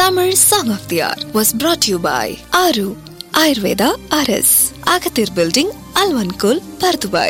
Tamil Song of the Hour was brought to you by Aru Ayurveda RS, Agathir Building, Alvankul, Pardubai.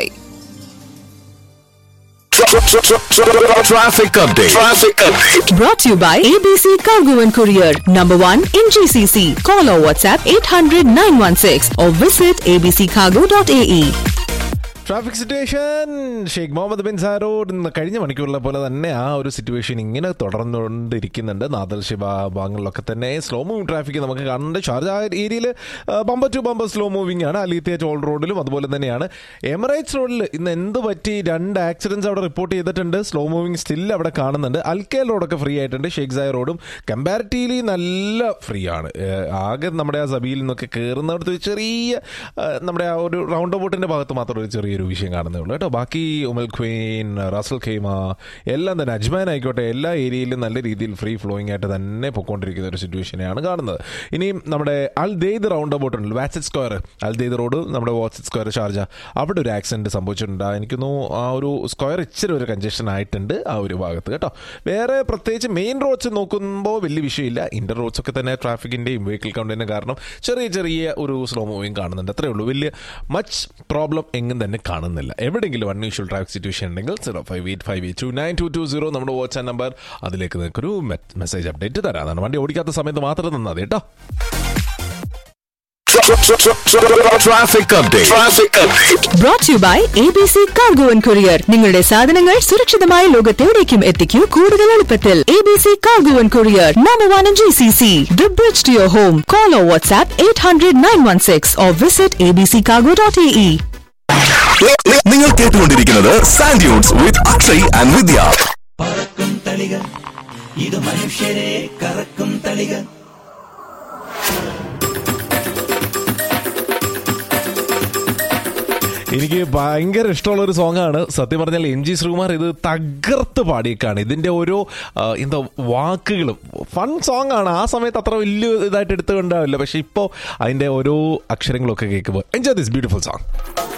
Traffic update. Traffic update. Brought to you by ABC Cargo and Courier, number one in GCC. Call or WhatsApp 800 916 or visit abccargo.ae. Traffic situation Sheikh Mohammed bin സാരോഡ് ഇന്ന് കഴിഞ്ഞ മണിക്കൂറിലെ പോലെ തന്നെ ആ ഒരു situation ഇങ്ങനെ തുടർന്നുകൊണ്ടിരിക്കുന്നുണ്ട് നാദൽ ശിവ ഭാഗങ്ങളിലൊക്കെ തന്നെ സ്ലോ മൂവിങ് ട്രാഫിക് നമുക്ക് കാണുന്നുണ്ട് ഷാർജ ഏരിയയിൽ bumper to bumper slow moving ആണ് അലീത്തിയ ടോൾ റോഡിലും അതുപോലെ തന്നെയാണ് എമിറേറ്റ്സ് റോഡിൽ ഇന്ന് എന്ത് പറ്റി രണ്ട് ആക്സിഡൻസ് അവിടെ റിപ്പോർട്ട് ചെയ്തിട്ടുണ്ട് സ്ലോ മൂവിങ് സ്റ്റിൽ അവിടെ കാണുന്നുണ്ട് അൽക്കേ റോഡൊക്കെ ഫ്രീ ആയിട്ടുണ്ട് ഷെയ്ഖ് സായ റോഡും കമ്പാരിറ്റീവ്ലി നല്ല ഫ്രീ ആണ് ഏഹ് ആകെ നമ്മുടെ ആ സബിയിൽ നിന്നൊക്കെ കയറുന്നിടത്ത് ഒരു ചെറിയ ആ, നമ്മുടെ ആ ഒരു റൗണ്ട് ബോട്ടിന്റെ ഭാഗത്ത് മാത്രം ഒരു ചെറിയൊരു വിഷയം കാണുന്നേ ഉള്ളൂ കേട്ടോ ബാക്കി ഉമൽ ഖ്വീൻ റാസൽ ഖൈമ എല്ലാം തന്നെ അജ്മാൻ ആയിക്കോട്ടെ എല്ലാ ഏരിയയിലും നല്ല രീതിയിൽ ഫ്രീ ഫ്ലോയിങ് ആയിട്ട് തന്നെ പൊയ്ക്കൊണ്ടിരിക്കുന്ന ഒരു സിറ്റുവേഷനെയാണ് കാണുന്നത് ഇനിയും നമ്മുടെ അൽ ദെയ്ദ് റൗണ്ട് ബോട്ട് ഉണ്ടല്ലോ വാറ്റ്സെറ്റ് സ്ക്വയർ അൽ ദെയ്ദ് റോഡ് നമ്മുടെ വാട്സെറ്റ് സ്ക്വയർ ഷാർജ അവിടെ ഒരു ആക്സിഡന്റ് സംഭവിച്ചിട്ടുണ്ട് എനിക്കൊന്നു ആ ഒരു സ്ക്വയർ ഇച്ചിരി ഒരു കഞ്ചഷൻ ആയിട്ടുണ്ട് ആ ഒരു ഭാഗത്ത് കേട്ടോ വേറെ പ്രത്യേകിച്ച് മെയിൻ റോഡ്സ് നോക്കുമ്പോൾ വലിയ വിഷയമില്ല ഇന്റർ റോഡ്സ് ഒക്കെ തന്നെ ട്രാഫിക്കിന്റെയും വെഹിക്കിൾ കൗണ്ടിന്റെ കാരണം ചെറിയ ചെറിയ ഒരു സ്ലോ മൂവിങ് കാണുന്നുണ്ട് അത്രേ ഉള്ളൂ വലിയ മച്ച് പ്രോബ്ലം എങ്ങും തന്നെ കാണുന്നില്ല എവിടെയെങ്കിലും അൺയൂഷ്വൽ ട്രാഫിക് സിറ്റുവേഷൻ ഉണ്ടെങ്കിൽ zero five eight five eight two nine two two zero നമ്മുടെ വാട്സ്ആപ്പ് നമ്പർ അതിലേക്ക് നിങ്ങൾക്കൊരു മെസ്സേജ് അപ്ഡേറ്റ് തരാതാണ് വണ്ടി ഓടിക്കാത്ത സമയത്ത് മാത്രം തന്നാൽ മതി കേട്ടോ Traffic update. Traffic update. Brought to you by ABC Cargo and Courier. നിങ്ങളുടെ സാധനങ്ങൾ സുരക്ഷിതമായ ലോകത്തെവിടേക്കും എത്തിക്കൂ കൂടുതൽ എളുപ്പത്തിൽ ABC Cargo and Courier, number one in GCC. The bridge to your home. Call or WhatsApp 800 916 or visit abccargo.ae. നി- നി- നിങ്ങൾ കേട്ടുകൊണ്ടിരിക്കുന്നത് sand dunes with Akshay and Vidya Parakkum Thalika ഇത് മനുഷ്യരെ കറക്കും തളിക എനിക്ക് ഭയങ്കര ഇഷ്ടമുള്ള ഒരു സോങ് ആണ് സത്യം പറഞ്ഞാൽ എം ജി ശ്രീകുമാർ ഇത് തകർത്ത് പാടിയേക്കാണ് ഇതിന്റെ ഓരോ ആ, എന്താ വാക്കുകളും ഫൺ സോങ് ആണ് ആ സമയത്ത് അത്ര വലിയ ഇതായിട്ട് എടുത്തുകൊണ്ടാവില്ല പക്ഷെ ഇപ്പോൾ അതിന്റെ ഓരോ അക്ഷരങ്ങളൊക്കെ കേൾക്കുമ്പോൾ എൻജോയ് ദിസ് ബ്യൂട്ടിഫുൾ സോങ്